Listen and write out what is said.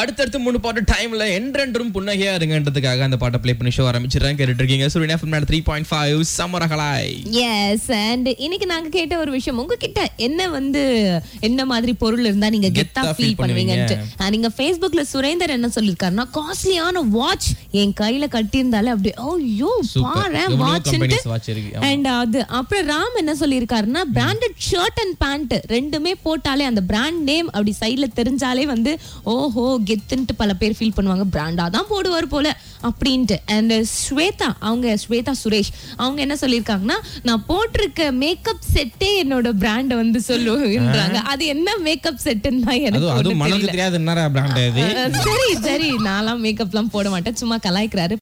அடுத்தடுத்து மூணு பாட்டு டைம்ல என்றென்றும் புன்னகையா இருங்கன்றதுக்காக அந்த பாட்டை ப்ளே பண்ணி ஷோ ஆரம்பிச்சிடுறேன் கேட்டுட்டு இருக்கீங்க Suryan FM three point five சமரகலாய் எஸ் அண்ட் இன்னைக்கு நாங்க கேட்ட ஒரு விஷயம் உங்ககிட்ட என்ன வந்து என்ன மாதிரி பொருள் இருந்தா நீங்க கெத்தா கெத்தா ஃபீல் feel பண்ணுவீங்கன்ட்டு And நீங்க Facebookல சுரேந்தர் என்ன சொல்லிருக்காருன்னா காஸ்ட்லியான வாட்ச் என் கையில கட்டியிருந்தாலே அப்படி ஐயோ Super. பாரு எவ்வளவோ வாட்ச் companies watch இருக்கு. ஆமா. அண்ட் அது அப்புறம் ராம் என்ன சொல்லியிருக்காருன்னா பிராண்டட் ஷர்ட் அண்ட் பேண்ட் ரெண்டுமே போட்டாலே அந்த பிராண்ட் நேம் அப்படி சைடுல தெரிஞ்சாலே வந்து ஓஹோ கெத்துன்ட்டு பல பேர் ஃபீல் பண்ணுவாங்க பிராண்டா தான் போடுவார் போல அப்படின்ட்டு அண்ட் ஸ்வேதா அவங்க ஸ்வேதா சுரேஷ் அவங்க என்ன சொல்லியிருக்காங்கன்னா நான் போட்டிருக்க மேக்கப் செட்டே என்னோட பிராண்ட வந்து சொல்லுவாங்க அது என்ன மேக்கப் செட்டுன்னா எனக்கு அதுவும் ஒண்ணும் அதுவும் மனதுக்கு தெரியல. தெரியாது என்ன பிராண்ட் அது அஹ் சரி சரி நான்லாம் மேக்கப்லாம் போட மாட்டேன் சும்மா கலாய்க்கிறாரு